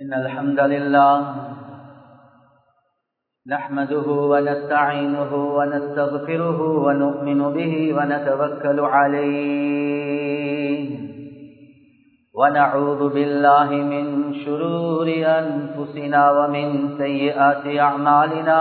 إن الحمد لله نحمده ونستعينه ونستغفره ونؤمن به ونتوكل عليه ونعوذ بالله من شرور أنفسنا ومن سيئات أعمالنا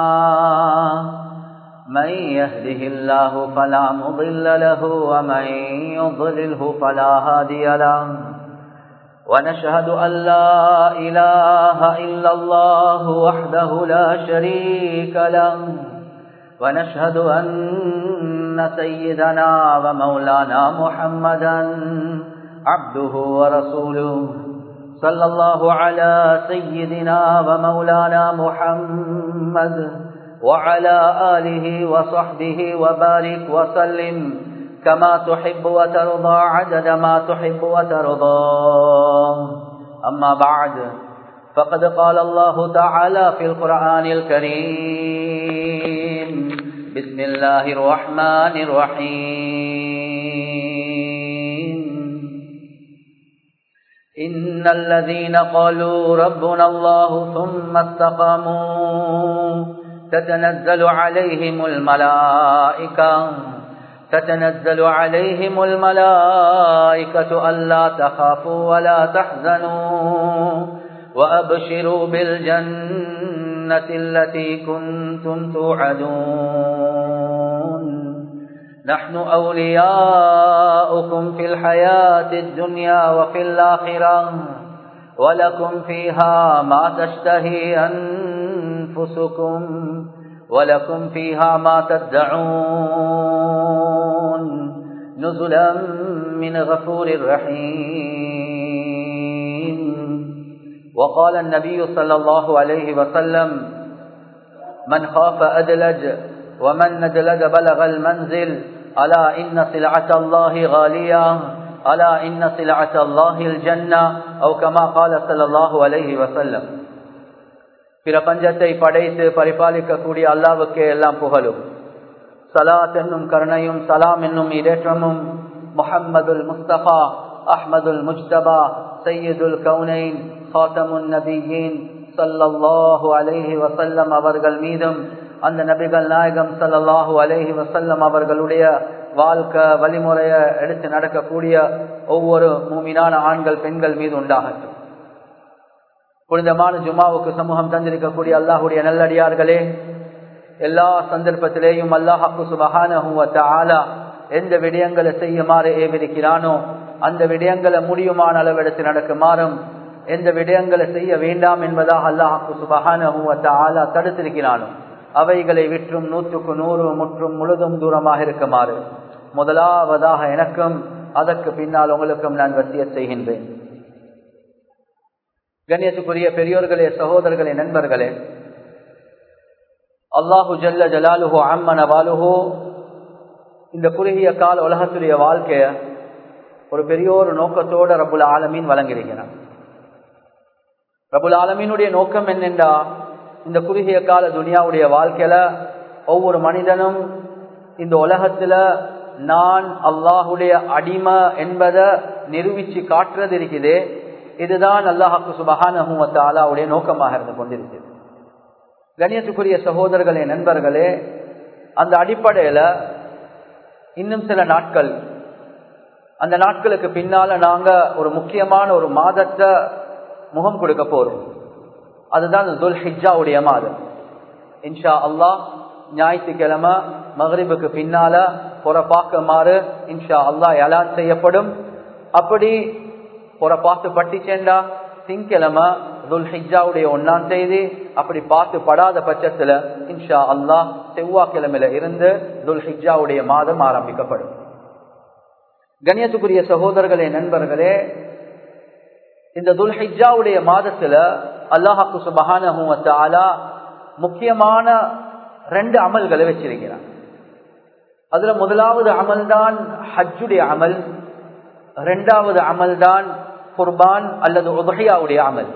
من يهده الله فلا مضل له ومن يضلله فلا هادي له ونشهد أن لا إله إلا الله وحده لا شريك له ونشهد أن سيدنا ومولانا محمدا عبده ورسوله صلى الله على سيدنا ومولانا محمد وعلى آله وصحبه وبارك وسلم كما تحب وترضى عدد ما تحب وترضى أما بعد فقد قال الله تعالى في القرآن الكريم بسم الله الرحمن الرحيم إن الذين قالوا ربنا الله ثم استقاموا تتنزل عليهم الملائكة تتنزل عليهم الملائكة ألا تخافوا ولا تحزنوا وأبشروا بالجنة التي كنتم توعدون نحن أولياؤكم في الحياة الدنيا وفي الآخرة ولكم فيها ما تشتهي أنفسكم ولكم فيها ما تدعون نزلا من غفور رحيم وقال النبي صلى الله عليه وسلم من خاف أدلج ومن ندلج بلغ المنزل ألا إن سلعة الله غالية ألا إن سلعة الله الجنة أو كما قال صلى الله عليه وسلم பிரபஞ்சத்தை படைத்து பரிபாலிக்கக்கூடிய அல்லாவுக்கு எல்லாம் புகழும் சலாத் என்னும் கருணையும் சலாம் என்னும் இடேற்றமும் முஹம்மதுல் முஸ்தபா அஹ்மதுல் முஜ்தபா சையீதுல் கவுனைன் ஹாத்தமுன் நபியின் சல்லல்லாஹு அலைஹி வசல்லம் அவர்கள் மீதும் அந்த நபிகள் நாயகம் சல்லல்லாஹு அலைஹி வசல்லம் அவர்களுடைய வாழ்க்கை வழிமுறையை எடுத்து நடக்கக்கூடிய ஒவ்வொரு மூமினான ஆண்கள் பெண்கள் மீது உண்டாகட்டும் புனிதமான ஜுமாவுக்கு சமூகம் தந்திருக்கக்கூடிய அல்லாஹுடைய நல்லடியார்களே எல்லா சந்தர்ப்பத்திலேயும் அல்லாஹாக்கு சுபகான எந்த விடயங்களை செய்யுமாறு ஏவிருக்கிறானோ அந்த விடயங்களை முடியுமான அளவெடுத்து நடக்குமாறும் எந்த விடயங்களை செய்ய வேண்டாம் என்பதாக அல்லாஹாக்கு சுபகான தடுத்திருக்கிறானோ அவைகளை விற்றும் நூற்றுக்கு நூறு முற்றும் முழுதும் தூரமாக இருக்குமாறு முதலாவதாக எனக்கும் அதற்கு பின்னால் உங்களுக்கும் நான் வசிய செய்கின்றேன் கண்ணியத்துக்குரிய பெரியோர்களே சகோதரர்களே நண்பர்களே அல்லாஹு ஜல்ல ஜலாலுஹோ அம்மன வாலுஹோ இந்த குறுகிய கால உலகத்துடைய வாழ்க்கைய ஒரு பெரிய ஒரு நோக்கத்தோடு ரபுல் ஆலமீன் வழங்கியிருக்கிறான் ரபுல் ஆலமீனுடைய நோக்கம் என்னென்றா இந்த குறுகிய கால துனியாவுடைய வாழ்க்கையில ஒவ்வொரு மனிதனும் இந்த உலகத்துல நான் அல்லாஹுடைய அடிமை என்பதை நிரூபிச்சு காட்டுறது இருக்குது இதுதான் அல்லாஹாக்கு சுபகானுடைய நோக்கமாக இருந்து கொண்டிருக்கிறது கணியத்துக்குரிய சகோதரர்களே நண்பர்களே அந்த அடிப்படையில இன்னும் சில நாட்கள் அந்த நாட்களுக்கு பின்னால நாங்க ஒரு முக்கியமான ஒரு மாதத்தை முகம் கொடுக்க போறோம் அதுதான் துல் ஹிஜாவுடைய மாதம் இன்ஷா அல்லாஹ் ஞாயிற்றுக்கிழமை மகரிபுக்கு பின்னால புறப்பாக்குமாறு இன்ஷா அல்லாஹ் எலான் செய்யப்படும் அப்படி புறப்பாத்து பட்டிச்சேண்டா திங்கிழமை துல் ஹிஜாவுடைய ஒன்னாம் செய்தி அப்படி பார்த்து படாத பட்சத்துல இன்ஷா அல்லாஹ் செவ்வாய்க்கிழமையில இருந்து துல் ஹிஜாவுடைய மாதம் ஆரம்பிக்கப்படும் கண்ணியத்துக்குரிய சகோதரர்களே நண்பர்களே இந்த துல் ஹிஜாவுடைய மாதத்துல அல்லாஹாக்கு சுபகான முக்கியமான ரெண்டு அமல்களை வச்சிருக்கிறான் அதுல முதலாவது அமல் தான் ஹஜ்ஜுடைய அமல் ரெண்டாவது அமல் தான் குர்பான் அல்லது உதகையாவுடைய அமல்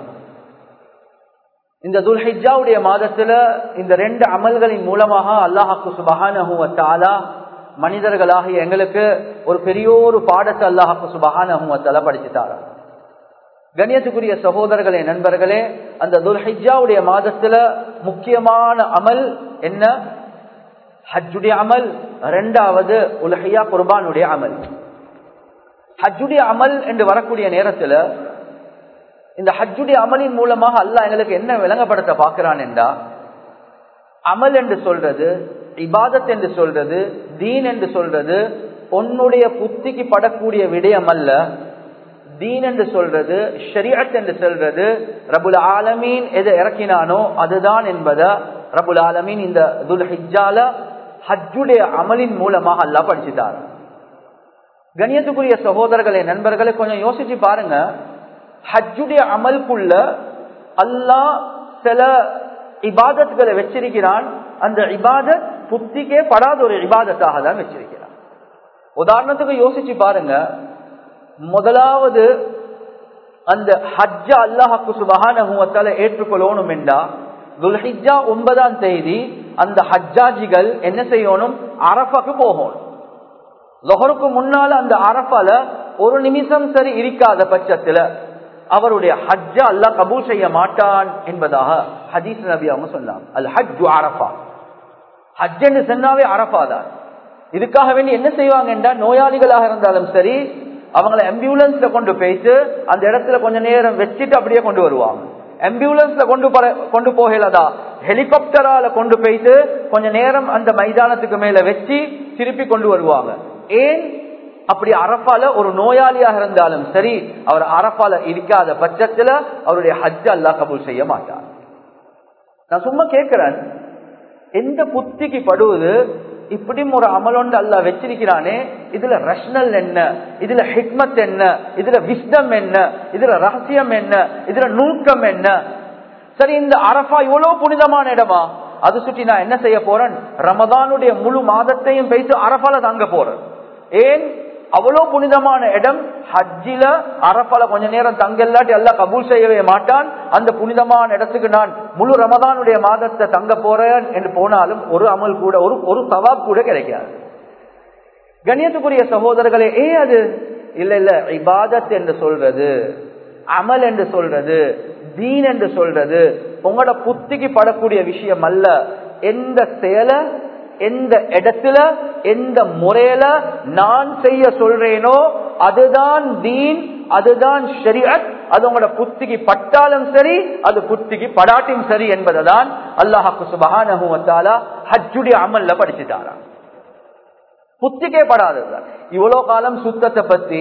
இந்த துல்ஹிஜாவுடைய மாதத்துல இந்த ரெண்டு அமல்களின் மூலமாக அல்லாஹாக்கு சுபகான மனிதர்களாகிய எங்களுக்கு ஒரு பெரிய ஒரு பாடத்தை அல்லாஹாக்கு சுபகான படிச்சுட்டாரா கண்ணியத்துக்குரிய சகோதரர்களே நண்பர்களே அந்த துல்ஹிஜாவுடைய மாதத்துல முக்கியமான அமல் என்ன ஹஜ்ஜுடைய அமல் ரெண்டாவது உலகையா குர்பானுடைய அமல் ஹஜ்ஜுடைய அமல் என்று வரக்கூடிய நேரத்துல இந்த ஹஜ்ஜுடைய அமலின் மூலமாக அல்லாஹ் எங்களுக்கு என்ன விளங்கப்படுத்த பார்க்கிறான் என்றா அமல் என்று சொல்றது இபாதத் என்று சொல்றது தீன் என்று சொல்றது உன்னுடைய புத்திக்கு படக்கூடிய விடயம் அல்ல தீன் என்று சொல்றது ஷரியத் என்று சொல்றது ரபுல் ஆலமீன் எதை இறக்கினானோ அதுதான் என்பதை ரபுல் ஆலமீன் இந்த துல் ஹிஜால ஹஜ்ஜுடைய அமலின் மூலமாக அல்லா படிச்சுட்டார் கணியத்துக்குரிய சகோதரர்களே நண்பர்களை கொஞ்சம் யோசிச்சு பாருங்க ஹஜ்ஜுடைய அமலுக்குள்ள அல்லாஹ் சில இபாதத்களை வச்சிருக்கிறான் அந்த இபாதத் புத்திக்கே படாத ஒரு இபாதத்தாக தான் வச்சிருக்கிறான் உதாரணத்துக்கு யோசிச்சு பாருங்க முதலாவது அந்த ஹஜ்ஜ அல்லாஹாக்கு சுபகான ஏற்றுக்கொள்ளணும் என்றா துல்ஹிஜா ஒன்பதாம் தேதி அந்த ஹஜ்ஜாஜிகள் என்ன செய்யணும் அரஃபாக்கு போகணும் லொஹருக்கு முன்னால அந்த அரஃபால ஒரு நிமிஷம் சரி இருக்காத பட்சத்துல அவருடைய ஹஜ்ஜ அல்லாஹ் கபூல் செய்ய மாட்டான் என்பதாக ஹதீஸ் நபி அவங்க சொன்னாங்க அல் ஹஜ் அரஃபா ஹஜ் என்று சொன்னாவே அரஃபா தான் இதுக்காக வேண்டி என்ன செய்வாங்க என்றா நோயாளிகளாக இருந்தாலும் சரி அவங்கள ஆம்புலன்ஸ்ல கொண்டு போயிட்டு அந்த இடத்துல கொஞ்ச நேரம் வச்சுட்டு அப்படியே கொண்டு வருவாங்க ஆம்புலன்ஸ்ல கொண்டு கொண்டு போகலதா ஹெலிகாப்டரால கொண்டு போயிட்டு கொஞ்ச நேரம் அந்த மைதானத்துக்கு மேல வச்சு திருப்பி கொண்டு வருவாங்க ஏன் அப்படி அரப்பால ஒரு நோயாளியாக இருந்தாலும் சரி அவர் அரப்பால இருக்காத பட்சத்துல அவருடைய ஹஜ் அல்லா கபூல் செய்ய மாட்டார் நான் சும்மா கேட்கிறேன் எந்த புத்திக்கு படுவது இப்படி ஒரு அமலொண்டு அல்ல வச்சிருக்கிறானே இதுல ரஷ்னல் என்ன இதுல ஹிக்மத் என்ன இதுல விஸ்டம் என்ன இதுல ரகசியம் என்ன இதுல நுணுக்கம் என்ன சரி இந்த அரபா இவ்வளவு புனிதமான இடமா அது சுற்றி நான் என்ன செய்ய போறேன் ரமதானுடைய முழு மாதத்தையும் வைத்து அரபால தங்க போறேன் ஏன் அவ்வளவு புனிதமான இடம் ஹஜ்ஜில அரப்பால கொஞ்ச நேரம் தங்கல்லாட்டி எல்லாம் கபூல் செய்யவே மாட்டான் அந்த புனிதமான இடத்துக்கு நான் முழு ரமதானுடைய மாதத்தை தங்க போறேன் என்று போனாலும் ஒரு அமல் கூட ஒரு ஒரு சவாப் கூட கிடைக்காது கண்ணியத்துக்குரிய சகோதரர்களே ஏ அது இல்ல இல்ல இபாதத் என்று சொல்றது அமல் என்று சொல்றது தீன் என்று சொல்றது உங்களோட புத்திக்கு படக்கூடிய விஷயம் அல்ல எந்த செயலை எந்த இடத்துல எந்த முறையில நான் செய்ய சொல்றேனோ அதுதான் தீன் அதுதான் ஷரியத் அது உங்களோட புத்திக்கு பட்டாலும் சரி அது புத்திக்கு படாட்டியும் சரி என்பதுதான் அல்லாஹாக்கு சுபகான ஹஜ்ஜுடைய அமல்ல படிச்சுட்டாரா புத்திக்கே படாததுதான் இவ்வளவு காலம் சுத்தத்தை பத்தி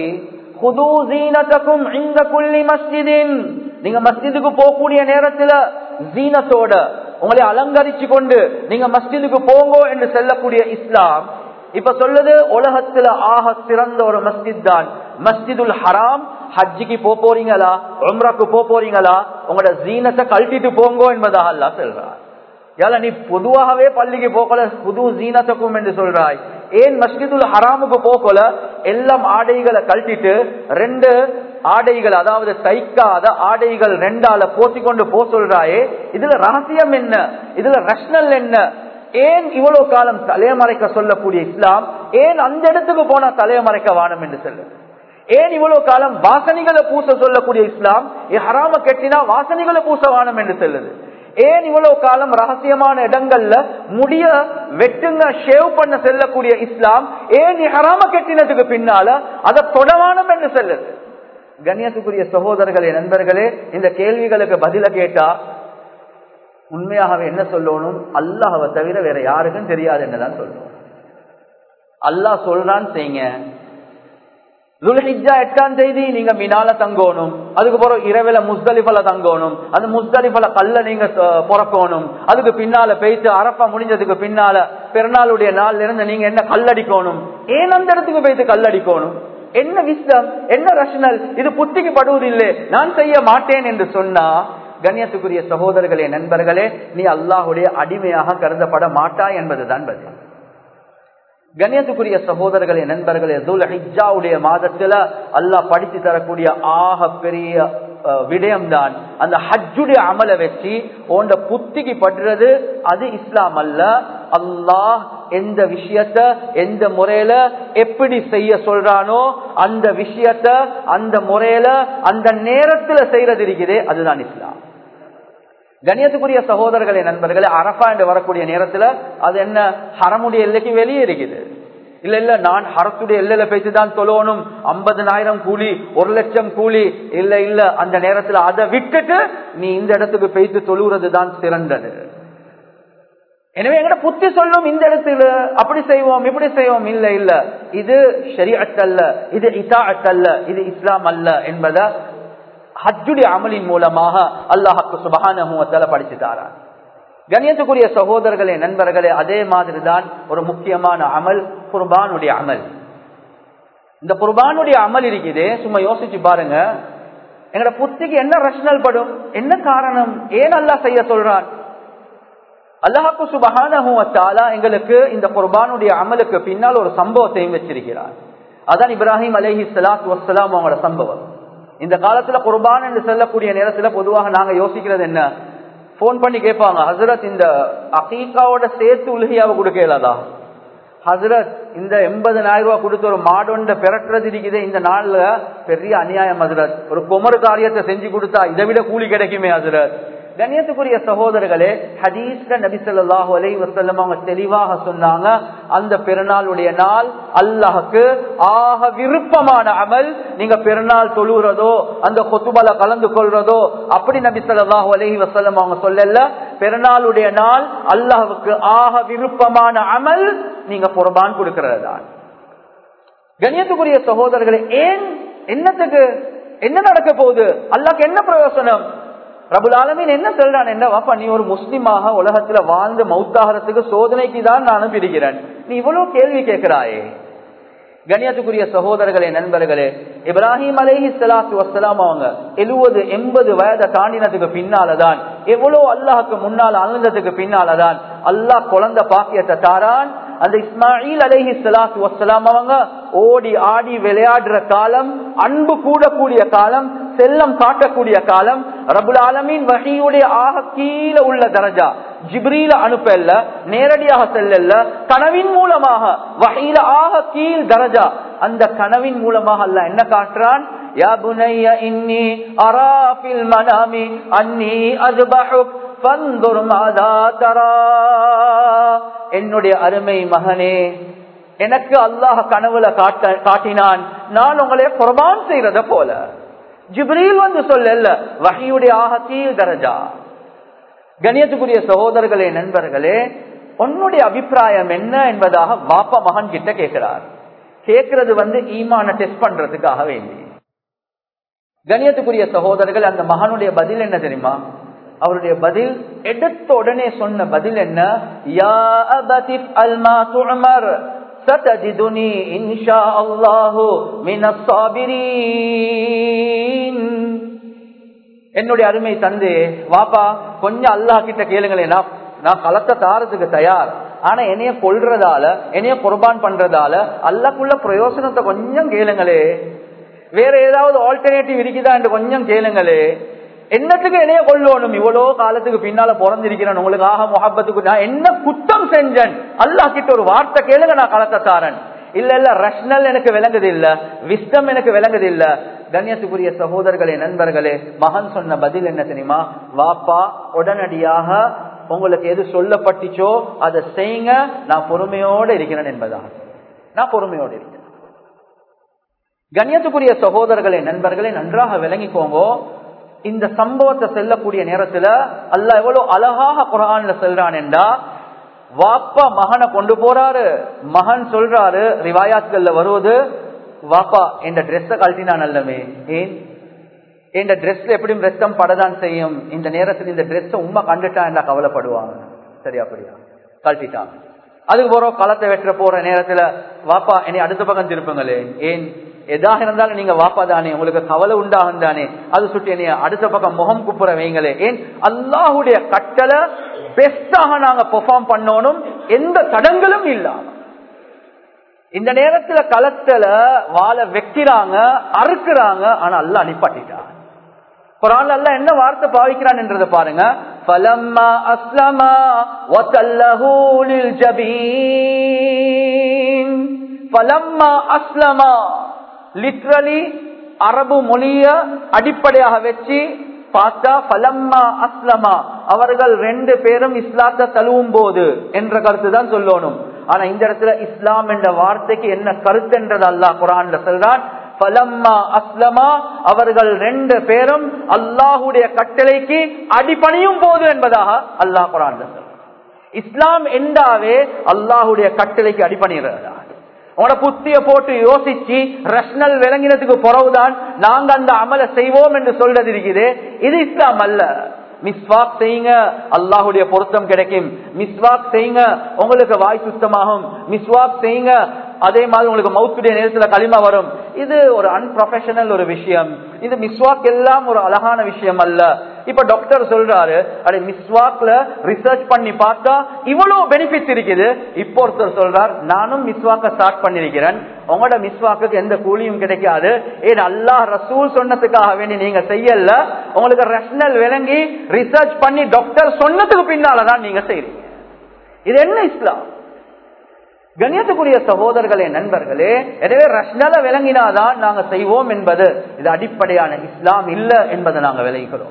நீங்க மஸ்ஜிதுக்கு போகக்கூடிய நேரத்துல ஜீனத்தோட உங்களை அலங்கரிச்சு கொண்டு நீங்க மஸ்ஜிதுக்கு போங்கோ என்று செல்லக்கூடிய இஸ்லாம் இப்ப சொல்லுது உலகத்துல ஆக சிறந்த ஒரு மஸ்ஜித் தான் மஸ்ஜிதுல் ஹராம் ஹஜ்ஜிக்கு போ போறீங்களா உம்ராக்கு போ போறீங்களா உங்களோட ஜீனத்தை கழட்டிட்டு போங்கோ என்பதாக அல்லா சொல்றார் ஏல நீ பொதுவாகவே பள்ளிக்கு போகல புது ஜீனத்துக்கும் என்று சொல்றாய் ஏன் மஸ்ஜிதுல் ஹராமுக்கு போகல எல்லாம் ஆடைகளை கழட்டிட்டு ரெண்டு ஆடைகள் அதாவது தைக்காத ஆடைகள் ரெண்டால போத்தி கொண்டு போ சொல்றாயே இதுல ரகசியம் என்ன இதுல ரஷ்னல் என்ன ஏன் இவ்வளவு காலம் தலையமறைக்க சொல்லக்கூடிய இஸ்லாம் ஏன் அந்த இடத்துக்கு போனா தலையமறைக்க வானம் என்று சொல்லு ஏன் இவ்வளவு காலம் வாசனைகளை பூச சொல்லக்கூடிய இஸ்லாம் ஹராம கெட்டினா வாசனைகளை பூச வானம் என்று சொல்லுது ஏன் இவ்வளவு காலம் ரகசியமான இடங்கள்ல முடிய வெட்டுங்க ஷேவ் பண்ண செல்லக்கூடிய இஸ்லாம் ஏன் ஹராம கெட்டினதுக்கு பின்னால அதை தொடவானம் என்று சொல்லுது கண்ணியத்துக்குரிய சகோதரர்களே நண்பர்களே இந்த கேள்விகளுக்கு பதில கேட்டா உண்மையாகவே என்ன சொல்லணும் அல்லாஹவை தவிர வேற யாருக்கும் தெரியாது என்னதான் சொல்லணும் அல்லாஹ் சொல்றான் செய்யுங்க துல்ஹிஜா எட்டாம் தேதி நீங்க மினால தங்கணும் அதுக்கு பிறகு இரவில முஸ்தலிஃபல தங்கணும் அந்த முஸ்தலிஃபல கல்ல நீங்க பிறக்கணும் அதுக்கு பின்னால போயிட்டு அரப்பா முடிஞ்சதுக்கு பின்னால பிறநாளுடைய நாள்ல இருந்து நீங்க என்ன கல்லடிக்கணும் ஏன் அந்த இடத்துக்கு போயிட்டு கல்லடிக்கணும் என்ன விஸ்டம் என்ன ரஷனல் இது புத்திக்கு படுவதில்லை நான் செய்ய மாட்டேன் என்று சொன்னா கண்ணியத்துக்குரிய சகோதரர்களே நண்பர்களே நீ அல்லாஹுடைய அடிமையாக கருதப்பட மாட்டாய் என்பதுதான் பதில் கண்ணியத்துக்குரிய சகோதரர்களே நண்பர்களே ஹிஜாவுடைய மாதத்துல அல்லாஹ் படித்து தரக்கூடிய ஆக பெரிய விடயம்தான் அந்த ஹஜ்ஜுடைய அமலை வச்சு உண்ட புத்திக்கு படுறது அது இஸ்லாம் அல்ல அல்லாஹ் எந்த விஷயத்த எந்த முறையில எப்படி செய்ய சொல்றானோ அந்த விஷயத்த அந்த முறையில அந்த நேரத்துல செய்யறது இருக்குதே அதுதான் இஸ்லாம் கணியத்துக்குரிய சகோதரர்களே நண்பர்களே அரபா என்று வரக்கூடிய நேரத்துல அது என்ன ஹரமுடைய எல்லைக்கு வெளியே இருக்குது இல்ல இல்ல நான் ஹரத்துடைய எல்லையில பேசி தான் தொழணும் ஐம்பதனாயிரம் கூலி ஒரு லட்சம் கூலி இல்ல இல்ல அந்த நேரத்துல அதை விட்டுட்டு நீ இந்த இடத்துக்கு பேசி தொழுகிறது தான் சிறந்தது எனவே எங்கட புத்தி சொல்லும் இந்த இடத்துல அப்படி செய்வோம் இப்படி செய்வோம் இல்ல இல்ல இது ஷரியத் இது இதா அல்ல இது இஸ்லாம் அல்ல என்பதை ஹஜ்ஜுடைய அமலின் மூலமாக அல்லாஹாக்கு சுபகான படிச்சு தாரான் கண்ணியத்துக்குரிய சகோதரர்களே நண்பர்களே அதே மாதிரி தான் ஒரு முக்கியமான அமல் குர்பானுடைய அமல் இந்த குர்பானுடைய அமல் இருக்குது சும்மா யோசிச்சு பாருங்க எங்கட புத்திக்கு என்ன ரஷ்னல் படும் என்ன காரணம் ஏன் அல்லா செய்ய சொல்றான் அல்லாஹாக்கு சுபகான எங்களுக்கு இந்த குர்பானுடைய அமலுக்கு பின்னால் ஒரு சம்பவத்தையும் வச்சிருக்கிறார் அதான் இப்ராஹிம் அலஹி சலாத் வசலாம் அவங்களோட சம்பவம் இந்த காலத்துல குர்பான் என்று சொல்லக்கூடிய நேரத்துல பொதுவாக நாங்க யோசிக்கிறது என்ன போன் பண்ணி கேட்பாங்க ஹசரத் இந்த அகீகாவோட சேர்த்து உலகியாவை கொடுக்கலாதா ஹசரத் இந்த எண்பதனாயிரம் ரூபாய் கொடுத்து ஒரு மாடொண்ட பெறட்டுறது இருக்குது இந்த நாள்ல பெரிய அநியாயம் ஹசரத் ஒரு குமரு காரியத்தை செஞ்சு கொடுத்தா இதை விட கூலி கிடைக்குமே ஹசரத் கண்ணியத்துக்குரிய சகோதரர்களே ஹதீஸ்ல நபி சொல்லாஹு அலை வசல்லம் அவங்க தெளிவாக சொன்னாங்க அந்த பெருநாளுடைய நாள் அல்லாஹுக்கு ஆக விருப்பமான அமல் நீங்க பெருநாள் தொழுகிறதோ அந்த கொத்துபல கலந்து கொள்றதோ அப்படி நபி சொல்லாஹு அலஹி வசல்லம் அவங்க சொல்லல பெருநாளுடைய நாள் அல்லாஹுக்கு ஆக விருப்பமான அமல் நீங்க குர்பான் கொடுக்கிறது தான் கண்ணியத்துக்குரிய சகோதரர்களே ஏன் என்னத்துக்கு என்ன நடக்க போகுது அல்லாக்கு என்ன பிரயோசனம் பிரபுல் ஆலமீன் என்ன சொல்றான் என்ன வாப்பா நீ ஒரு முஸ்லிமாக உலகத்துல வாழ்ந்து மௌத்தாகிறதுக்கு சோதனைக்கு தான் நான் அனுப்பிடுகிறேன் நீ இவ்வளவு கேள்வி கேட்கிறாயே கண்ணியத்துக்குரிய சகோதரர்களே நண்பர்களே இப்ராஹிம் அலேஹி சலாத்து வசலாம் அவங்க எழுபது எண்பது வயதை தாண்டினதுக்கு பின்னாலதான் எவ்வளவு அல்லாஹுக்கு முன்னால் அழுந்ததுக்கு பின்னாலதான் அல்லாஹ் குழந்தை பாக்கியத்தை தாரான் அந்த இஸ்மாயில் அலேஹி சலாத்து வசலாம் அவங்க ஓடி ஆடி விளையாடுற காலம் அன்பு கூடக்கூடிய காலம் செல்லம் காட்டக்கூடிய காலம் ரபுல் ஆலமின் வகையுடைய ஆக கீழே உள்ள தரஜா ஜிப்ரீல அனுப்பல்ல நேரடியாக செல்லல்ல கனவின் மூலமாக வகையில ஆக கீழ் தரஜா அந்த கனவின் மூலமாக அல்ல என்ன காட்டுறான் யா புனைய இன்னி அராஃபில் மனாமி அன்னி அஜ்பஹுக் ஃபந்துர் மாதா தரா என்னுடைய அருமை மகனே எனக்கு அல்லாஹ் கனவுல காட்ட காட்டினான் நான் உங்களை குர்பான் செய்யறத போல ஜிப்ரீல் வந்து சொல்லல வகையுடைய ஆக கீழ் தரஜா கணியத்துக்குரிய சகோதரர்களே நண்பர்களே உன்னுடைய அபிப்பிராயம் என்ன என்பதாக வாப்பா மகன் கிட்ட கேட்கிறார் கேட்கறது வந்து ஈமான டெஸ்ட் பண்றதுக்காக வேண்டி கணியத்துக்குரிய சகோதரர்கள் அந்த மகனுடைய பதில் என்ன தெரியுமா அவருடைய பதில் எடுத்த உடனே சொன்ன பதில் என்ன யா அபதிப் அல்மா துமர் ستجدني إن شاء الله من الصابرين என்னுடைய அருமை தந்து வாப்பா கொஞ்சம் அல்லாஹ் கிட்ட கேளுங்களேன் நான் களத்தை தாரத்துக்கு தயார் ஆனா என்னைய கொள்றதால என்னைய குர்பான் பண்றதால அல்லாக்குள்ள பிரயோசனத்தை கொஞ்சம் கேளுங்களே வேற ஏதாவது ஆல்டர்னேட்டிவ் இருக்குதா என்று கொஞ்சம் கேளுங்களே என்னத்துக்கு என்னைய கொள்ளணும் இவ்வளவு காலத்துக்கு பின்னால பிறந்திருக்கிறேன் உங்களுக்காக முகப்பத்துக்கு நான் என்ன குத்தம் செஞ்சேன் அல்லாஹ் கிட்ட ஒரு வார்த்தை கேளுங்க நான் களத்தை தாரன் இல்ல இல்ல ரஷ்னல் எனக்கு விளங்குது இல்ல விஸ்டம் எனக்கு விளங்குது இல்ல கண்ணியத்துக்குரிய சகோதரர்களே நண்பர்களே மகன் சொன்ன பதில் என்ன தெரியுமா வாப்பா உடனடியாக உங்களுக்கு எது சொல்லப்பட்டுச்சோ அதை செய்யுங்க நான் பொறுமையோடு இருக்கிறேன் என்பதாக நான் பொறுமையோடு இருக்கிறேன் கண்ணியத்துக்குரிய சகோதரர்களே நண்பர்களே நன்றாக விளங்கிக்கோங்க இந்த சம்பவத்தை செல்லக்கூடிய நேரத்துல அல்ல எவ்வளவு அழகாக குரான்ல செல்றான் என்றா வாப்பா மகனை கொண்டு போறாரு மகன் சொல்றாரு ரிவாயாத்கள்ல வருவது வாப்பா என்ற ட்ரெஸ்ஸ கழட்டினா நல்லமே ஏன் இந்த ட்ரெஸ்ல எப்படியும் ரத்தம் படதான் செய்யும் இந்த நேரத்தில் இந்த ட்ரெஸ் உண்மை கண்டுட்டா என்ன கவலைப்படுவாங்க சரியா அப்படியா கழட்டிட்டான் அதுக்கு போறோம் களத்தை வெற்ற போற நேரத்துல வாப்பா என்னை அடுத்த பக்கம் திருப்புங்களே ஏன் எதாக இருந்தாலும் நீங்க வாப்பா தானே உங்களுக்கு கவலை உண்டாகும் தானே அது சுட்டி என்னைய அடுத்த பக்கம் முகம் குப்புற வைங்களே ஏன் அல்லாஹுடைய கட்டளை பெஸ்டாக நாங்க பெர்ஃபார்ம் பண்ணணும் எந்த தடங்களும் இல்லாம இந்த நேரத்துல களத்துல வாழை வைக்கிறாங்க அறுக்குறாங்க ஆனா அல்ல அனுப்பாட்டிட்டாங்க குரான் அல்ல என்ன வார்த்தை பாவிக்கிறான் என்றதை பாருங்க فلما أسلما وتله للجبين فلما أسلما literally அரபு மொழிய அடிப்படையாக வச்சு பார்த்தா பலம்மா அஸ்லமா அவர்கள் ரெண்டு பேரும் இஸ்லாத்தை தழுவும் போது என்ற கருத்து தான் சொல்லணும் ஆனா இந்த இடத்துல இஸ்லாம் என்ற வார்த்தைக்கு என்ன கருத்து என்றது அல்லாஹ் குரான்ல சொல்றான் பலம்மா அஸ்லமா அவர்கள் ரெண்டு பேரும் அல்லாஹுடைய கட்டளைக்கு அடிபணியும் போது என்பதாக அல்லாஹ் குரான் இஸ்லாம் என்றாவே அல்லாஹுடைய கட்டளைக்கு அடிபணிகிறதா உங்களோட புத்திய போட்டு யோசிச்சு ரஷ்னல் விளங்கினதுக்கு பிறகுதான் நாங்க அந்த அமலை செய்வோம் என்று சொல்றது இருக்குது இது இஸ்லாம் அல்ல மிஸ்வாக் செய்யுங்க அல்லாஹுடைய பொருத்தம் கிடைக்கும் மிஸ்வாக் செய்யுங்க உங்களுக்கு வாய் சுத்தமாகும் மிஸ்வாக் செய்யுங்க அதே மாதிரி உங்களுக்கு மவுத்துடைய நேரத்தில் களிமா வரும் இது ஒரு அன்ப்ரொஃபஷனல் ஒரு விஷயம் இது மிஸ்வாக் எல்லாம் ஒரு அழகான விஷயம் அல்ல இப்ப டாக்டர் சொல்றாரு அடே மிஸ்வாக்ல ரிசர்ச் பண்ணி பார்த்தா இவ்வளவு பெனிஃபிட் இருக்குது இப்போ ஒருத்தர் சொல்றார் நானும் மிஸ்வாக்க ஸ்டார்ட் பண்ணிருக்கிறேன் உங்களோட மிஸ்வாக்கு எந்த கூலியும் கிடைக்காது ஏன் அல்லாஹ் ரசூல் சொன்னதுக்காக வேண்டி நீங்க செய்யல உங்களுக்கு ரஷ்னல் விளங்கி ரிசர்ச் பண்ணி டாக்டர் சொன்னதுக்கு பின்னாலதான் நீங்க செய்றீங்க இது என்ன இஸ்லாம் கண்ணியத்துக்குரிய சகோதரர்களே நண்பர்களே எனவே ரஷ்னல விளங்கினாதான் நாங்க செய்வோம் என்பது இது அடிப்படையான இஸ்லாம் இல்ல என்பதை நாங்க விளங்கிக்கிறோம்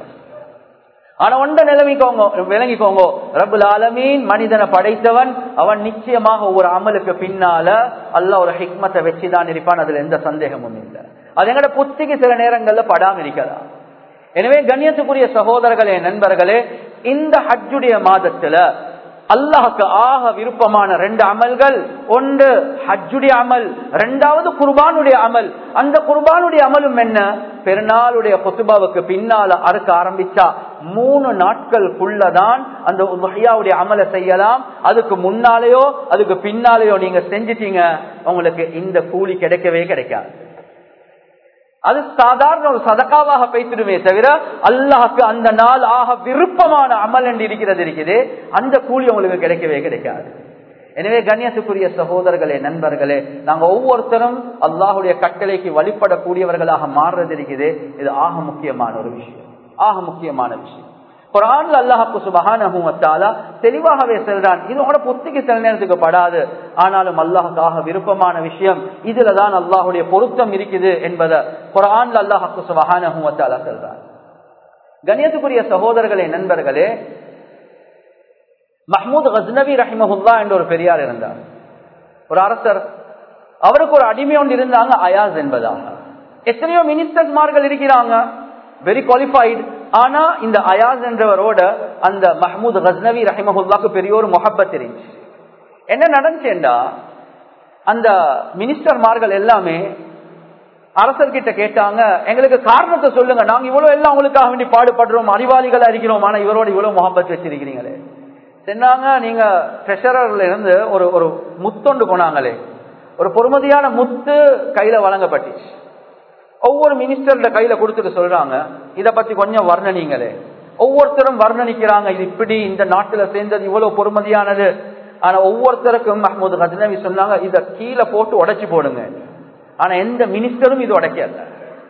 ஆனா ஒன்ற நிலைமைக்கோங்க விளங்கிக்கோங்க ரபுல் ஆலமீன் மனிதனை படைத்தவன் அவன் நிச்சயமாக ஒவ்வொரு அமலுக்கு பின்னால அல்ல ஒரு ஹிக்மத்தை வச்சுதான் இருப்பான் அதுல எந்த சந்தேகமும் இல்லை அது எங்கட புத்திக்கு சில நேரங்கள்ல படாம இருக்கலாம் எனவே கண்ணியத்துக்குரிய சகோதரர்களே நண்பர்களே இந்த ஹஜ்ஜுடைய மாதத்துல அல்லாஹுக்கு ஆக விருப்பமான ரெண்டு அமல்கள் ஒன்று ஹஜ்ஜுடைய அமல் ரெண்டாவது குர்பானுடைய அமல் அந்த குர்பானுடைய அமலும் என்ன பெருநாளுடைய கொத்துபாவுக்கு பின்னால அறுக்க ஆரம்பிச்சா மூணு நாட்களுக்குள்ளதான் அந்த உஹையாவுடைய அமலை செய்யலாம் அதுக்கு முன்னாலேயோ அதுக்கு பின்னாலேயோ நீங்க செஞ்சிட்டீங்க உங்களுக்கு இந்த கூலி கிடைக்கவே கிடைக்காது அது சாதாரண ஒரு சதக்காவாக பேசிடுமே தவிர அல்லாஹுக்கு அந்த நாள் ஆக விருப்பமான அமல் என்று இருக்கிறது இருக்குது அந்த கூலி உங்களுக்கு கிடைக்கவே கிடைக்காது எனவே கண்ணியத்துக்குரிய சகோதரர்களே நண்பர்களே நாங்க ஒவ்வொருத்தரும் அல்லாஹுடைய கட்டளைக்கு வழிபடக்கூடியவர்களாக மாறுறது இருக்குது இது ஆக முக்கியமான ஒரு விஷயம் ஆக முக்கியமான விஷயம் குரான்ல அல்லாஹாக்கு சுபகான தெளிவாகவே செல்றான் இது உங்களோட புத்திக்கு சில நேரத்துக்கு படாது ஆனாலும் அல்லாஹுக்காக விருப்பமான விஷயம் இதுலதான் அல்லாஹுடைய பொருத்தம் இருக்குது என்பதை குரான்ல அல்லாஹாக்கு சுபகான செல்றான் கணியத்துக்குரிய சகோதரர்களே நண்பர்களே மஹமூத் கஸ்னவி ரஹிமஹுல்லா என்ற ஒரு பெரியார் இருந்தார் ஒரு அரசர் அவருக்கு ஒரு அடிமை ஒன்று இருந்தாங்க அயாஸ் என்பதாக எத்தனையோ மினிஸ்டர்மார்கள் இருக்கிறாங்க வெரி குவாலிஃபைடு ஆனா இந்த அயாஸ் என்றவரோட அந்த மஹமூத் கஸ்னவி ரஹிமஹுல்லாக்கு பெரிய ஒரு முகப்பத் இருந்துச்சு என்ன நடந்துச்சேண்டா அந்த மினிஸ்டர்மார்கள் எல்லாமே அரசர்கிட்ட கேட்டாங்க எங்களுக்கு காரணத்தை சொல்லுங்க நாங்க இவ்வளவு எல்லாம் உங்களுக்காக வேண்டி பாடுபடுறோம் அறிவாளிகளா இருக்கிறோம் ஆனா இவரோட இவ்வளவு முகப்பத் வச்சிருக்கிறீங்களே சொன்னாங்க நீங்க ட்ரெஷரர்ல இருந்து ஒரு ஒரு முத்தொண்டு போனாங்களே ஒரு பொறுமதியான முத்து கையில வழங்கப்பட்டுச்சு ஒவ்வொரு மினிஸ்டர்ல கையில கொடுத்துட்டு சொல்றாங்க இத பத்தி கொஞ்சம் வர்ணனிங்களே ஒவ்வொருத்தரும் வர்ணனிக்கிறாங்க இது இப்படி இந்த நாட்டுல சேர்ந்தது இவ்வளவு பொறுமதியானது ஆனா ஒவ்வொருத்தருக்கும் மஹமூது கஜனவி சொன்னாங்க இத கீழே போட்டு உடைச்சு போடுங்க ஆனா எந்த மினிஸ்டரும் இது உடைக்கல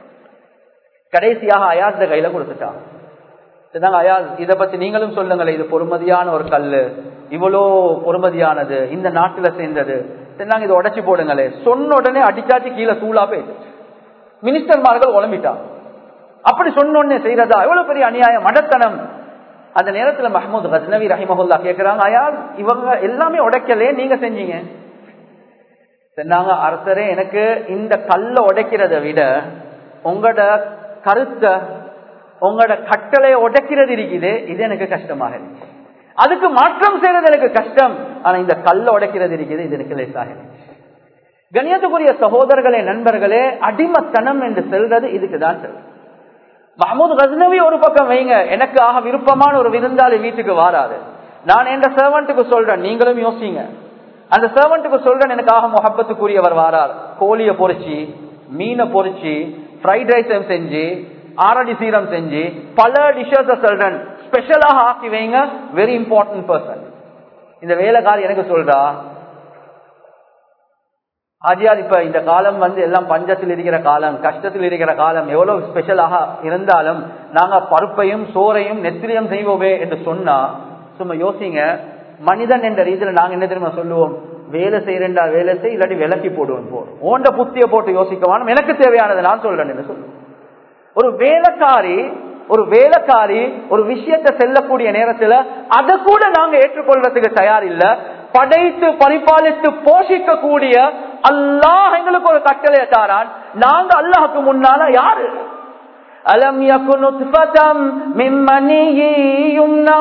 கடைசியாக அயாஸ் கையில கொடுத்துட்டாங்க சொன்னாங்க அயாஸ் இத பத்தி நீங்களும் சொல்லுங்களேன் இது பொறுமதியான ஒரு கல்லு இவ்வளோ பொறுமதியானது இந்த நாட்டுல சேர்ந்தது சொன்னாங்க இதை உடைச்சு போடுங்களே சொன்ன உடனே அடிச்சாச்சு கீழே தூளா போயிடுச்சு மினிஸ்டர்மார்கள் உழம்பிட்டாங்க அப்படி சொன்னோடனே செய்யறதா எவ்வளவு பெரிய அநியாயம் மடத்தனம் அந்த நேரத்துல மஹமூத் கஜ்னவி ரஹிமஹுல்லா கேட்கிறாங்க அயால் இவங்க எல்லாமே உடைக்கலே நீங்க செஞ்சீங்க சொன்னாங்க அரசரே எனக்கு இந்த கல்ல உடைக்கிறத விட உங்களோட கருத்தை உங்களோட கட்டளையை உடைக்கிறது இருக்குது இது எனக்கு கஷ்டமாக இருந்துச்சு அதுக்கு மாற்றம் செய்யறது எனக்கு கஷ்டம் ஆனா இந்த கல்ல உடைக்கிறது இருக்குது இது எனக்கு லேசாக இருந்துச்சு கணியத்துக்குரிய சகோதரர்களே நண்பர்களே அடிமத்தனம் என்று செல்றது இதுக்கு தான் செல்வது மஹமூத் கஸ்னவி ஒரு பக்கம் வைங்க எனக்கு ஆக விருப்பமான ஒரு விருந்தாளி வீட்டுக்கு வாராது நான் எந்த சர்வெண்ட்டுக்கு சொல்றேன் நீங்களும் யோசிங்க அந்த சர்வெண்ட்டுக்கு சொல்றேன் எனக்கு ஆக முகப்பத்துக்குரியவர் வாரார் கோழிய பொறிச்சு மீனை பொறிச்சு ஃப்ரைட் ரைஸ் செஞ்சு ஆரடி சீரம் செஞ்சு பல டிஷஸ் சொல்றேன் ஸ்பெஷலாக ஆக்கி வைங்க வெரி இம்பார்ட்டன்ட் பர்சன் இந்த வேலைக்காரி எனக்கு சொல்றா ஆஜியார் இப்ப இந்த காலம் வந்து எல்லாம் பஞ்சத்தில் இருக்கிற காலம் கஷ்டத்தில் இருக்கிற காலம் எவ்வளவு ஸ்பெஷலாக இருந்தாலும் நாங்க பருப்பையும் சோறையும் நெத்திரியம் செய்வோமே என்று சொன்னா சும்மா யோசிங்க மனிதன் என்ற ரீதியில நாங்க என்ன தெரியுமா சொல்லுவோம் வேலை செய்யறேன்டா வேலை செய் இல்லாட்டி விலக்கி போடுவோம் போறோம் ஓண்ட புத்திய போட்டு யோசிக்கவானும் எனக்கு தேவையானதை நான் சொல்றேன் என்று சொல்லுவோம் ஒரு வேலைக்காரி ஒரு வேலைக்காரி ஒரு விஷயத்தை செல்லக்கூடிய நேரத்துல அதை கூட நாங்க ஏற்றுக்கொள்றதுக்கு தயார் இல்ல படைத்து பரிபாலித்து போஷிக்க கூடிய அல்லாஹ் எங்களுக்கு ஒரு கட்டளை தாரான் நாங்க அல்லாஹுக்கு முன்னால யாரு அலம் யகுன் நுத்ஃபதம் மின் மனியி யும்னா